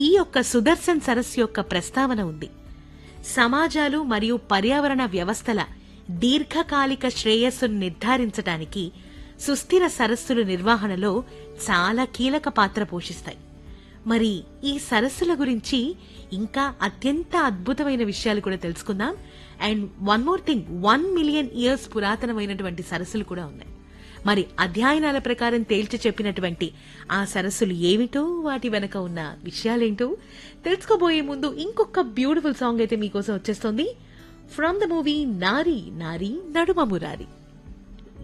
ఈ యొక్క సుదర్శన్ సరస్సు యొక్క ప్రస్తావన ఉంది సమాజాలు మరియు పర్యావరణ వ్యవస్థల దీర్ఘకాలిక శ్రేయస్సును నిర్ధారించడానికి సుస్థిర సరస్సుల నిర్వహణలో చాలా కీలక పాత్ర పోషిస్తాయి మరి ఈ సరస్సుల గురించి ఇంకా అత్యంత అద్భుతమైన విషయాలు కూడా తెలుసుకుందాం and one more thing one million years పురాతనమైనటువంటి సరస్సులు కూడా ఉన్నాయి మరి అధ్యయనాల ప్రకారం తేల్చి చెప్పినటువంటి ఆ సరస్సులు ఏమిటో వాటి వెనక ఉన్న విషయాలేంటో తెలుసుకోబోయే ముందు ఇంకొక బ్యూటిఫుల్ సాంగ్ అయితే మీకోసం వచ్చేస్తుంది ఫ్రమ్ ద మూవీ నారీ నారీ నడుమ మురారి